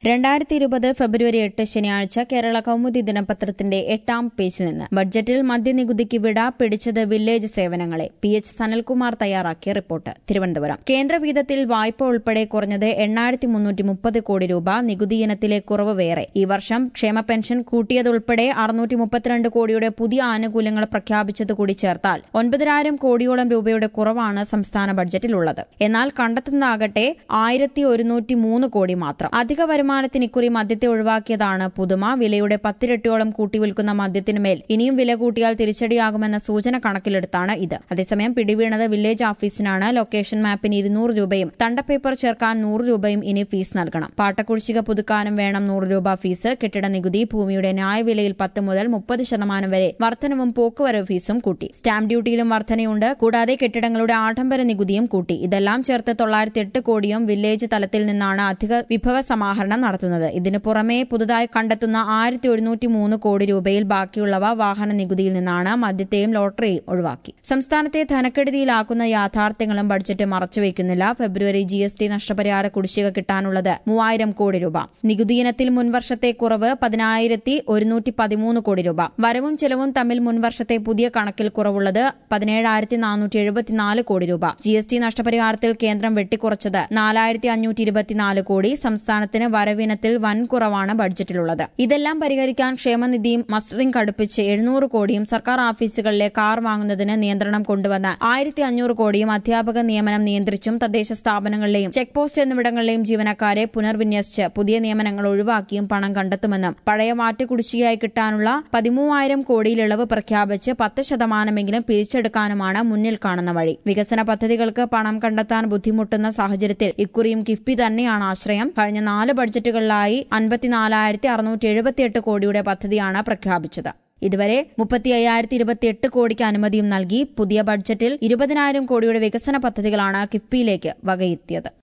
രണ്ടായിരത്തി ഇരുപത് ഫെബ്രുവരി എട്ട് ശനിയാഴ്ച കേരള കൗമുദി ദിനപത്രത്തിന്റെ എട്ടാം പേജിൽ നിന്ന് ബഡ്ജറ്റിൽ മദ്യനികുതിക്ക് വിട പിടിച്ചത് വില്ലേജ് സേവനങ്ങളെ പി എച്ച് സനൽകുമാർ തയ്യാറാക്കിയ റിപ്പോർട്ട് തിരുവനന്തപുരം കേന്ദ്രവിഹിതത്തിൽ വായ്പ ഉൾപ്പെടെ കുറഞ്ഞത് എണ്ണായിരത്തി മുന്നൂറ്റി മുപ്പത് കോടി രൂപ നികുതി ഇനത്തിലെ കുറവ് വേറെ ഈ വർഷം ക്ഷേമ പെൻഷൻ കൂട്ടിയതുൾപ്പെടെ അറുന്നൂറ്റി മുപ്പത്തിരണ്ട് കോടിയുടെ പുതിയ ആനുകൂല്യങ്ങൾ പ്രഖ്യാപിച്ചത് കൂടി ചേർത്താൽ ഒൻപതിനായിരം കോടിയോളം രൂപയുടെ കുറവാണ് സംസ്ഥാന ബഡ്ജറ്റിലുള്ളത് എന്നാൽ കണ്ടെത്തുന്നതാകട്ടെ ആയിരത്തി ഒരുന്നൂറ്റി മൂന്ന് കോടി മാത്രം അധിക വരുമാനത്തിന് ഇക്കുറി മദ്യത്തെ ഒഴിവാക്കിയതാണ് പുതുമ വിലയുടെ പത്തിരട്ടിയോളം കൂട്ടിവിൽക്കുന്ന മദ്യത്തിനുമേൽ ഇനിയും വില കൂട്ടിയാൽ തിരിച്ചടിയാകുമെന്ന സൂചന കണക്കിലെടുത്താണ് ഇത് അതേസമയം പിടിവീണത് വില്ലേജ് ഓഫീസിനാണ് ലൊക്കേഷൻ മാപ്പിന് ഇരുന്നൂറ് രൂപയും തണ്ടപ്പേപ്പർ ചേർക്കാൻ നൂറ് രൂപയും ഇനി ഫീസ് നൽകണം പാട്ടക്കുടിശ്ശിക പുതുക്കാനും വേണം നൂറ് രൂപ ഫീസ് കെട്ടിട നികുതി ഭൂമിയുടെ ന്യായവിലയിൽ പത്ത് മുതൽ മുപ്പത് ശതമാനം വരെ വർധനവും പോക്കുവരവ് ഫീസും കൂട്ടി സ്റ്റാമ്പ് ഡ്യൂട്ടിയിലും വർധനയുണ്ട് കൂടാതെ കെട്ടിടങ്ങളുടെ ആഡംബര നികുതിയും കൂട്ടി ഇതെല്ലാം ചേർത്ത് തൊള്ളായിരത്തി എട്ട് കോടിയും വില്ലേജ് തലത്തിൽ നിന്നാണ് അധിക വിഭവ സമാഹരണം നടത്തുന്നത് ഇതിനു പുറമെ പുതുതായി കണ്ടെത്തുന്ന ആയിരത്തി ഒരുന്നൂറ്റി മൂന്ന് കോടി രൂപയിൽ ബാക്കിയുള്ളവ വാഹന നികുതിയിൽ നിന്നാണ് മദ്യത്തെയും ലോട്ടറിയും ഒഴിവാക്കി സംസ്ഥാനത്തെ ധനക്കെടുതിയിലാക്കുന്ന യാഥാർത്ഥ്യങ്ങളും ബഡ്ജറ്റ് മറച്ചുവെക്കുന്നില്ല ഫെബ്രുവരി ജി എസ് ടി നഷ്ടപരിഹാര കുടിശ്ശിക കിട്ടാനുള്ളത് മൂവായിരം കോടി രൂപ നികുതി ഇനത്തിൽ മുൻവർഷത്തെ കുറവ് പതിനായിരത്തി ഒരുന്നൂറ്റി പതിമൂന്ന് കോടി രൂപ വരവും ചെലവും തമ്മിൽ മുൻവർഷത്തെ പുതിയ കണക്കിൽ കുറവുള്ളത് പതിനേഴായിരത്തി നാനൂറ്റി എഴുപത്തിനാല് കോടി രൂപ ജി എസ് ടി നഷ്ടപരിഹാരത്തിൽ കേന്ദ്രം വെട്ടിക്കുറച്ചത് നാലായിരത്തി അഞ്ഞൂറ്റി ഇരുപത്തിനാല് കോടി സംസ്ഥാനത്തിന് വരവിനത്തിൽ വൻ കുറവാണ് ബഡ്ജറ്റിലുള്ളത് ഇതെല്ലാം പരിഹരിക്കാൻ ക്ഷേമനിധിയും മസ്റ്ററിംഗ് കടുപ്പിച്ച് എഴുന്നൂറ് കോടിയും സർക്കാർ ഓഫീസുകളിലെ കാർ വാങ്ങുന്നതിന് നിയന്ത്രണം കൊണ്ടുവന്ന് ആയിരത്തി അഞ്ഞൂറ് കോടിയും അധ്യാപക നിയമനം നിയന്ത്രിച്ചും തദ്ദേശ സ്ഥാപനങ്ങളിലെയും ചെക്ക് പോസ്റ്റ് എന്നിവിടങ്ങളിലെയും ജീവനക്കാരെ പുനർവിന്യസിച്ച് പുതിയ നിയമനങ്ങൾ ഒഴിവാക്കിയും പണം കണ്ടെത്തുമെന്നും പഴയ മാറ്റ് കുടിശ്ശികയായി കിട്ടാനുള്ള പതിമൂവായിരം കോടിയിൽ ഇളവ് പ്രഖ്യാപിച്ച് പത്ത് ശതമാനമെങ്കിലും പിരിച്ചെടുക്കാനുമാണ് മുന്നിൽ കാണുന്ന വഴി വികസന പദ്ധതികൾക്ക് പണം കണ്ടെത്താൻ ബുദ്ധിമുട്ടുന്ന സാഹചര്യത്തിൽ ഇക്കുറിയും കിഫ്ബി തന്നെയാണ് ആശ്രയം കഴിഞ്ഞ നാല് ബഡ്ജറ്റുകളിലായി അൻപത്തിനാലായിരത്തി അറുന്നൂറ്റി എഴുപത്തിയെട്ട് കോടിയുടെ പദ്ധതിയാണ് പ്രഖ്യാപിച്ചത് ഇതുവരെ മുപ്പത്തി അയ്യായിരത്തി ഇരുപത്തിയെട്ട് കോടിക്ക് അനുമതിയും നൽകി പുതിയ ബഡ്ജറ്റിൽ ഇരുപതിനായിരം കോടിയുടെ വികസന പദ്ധതികളാണ് കിഫ്ബിയിലേക്ക് വകയെത്തിയത്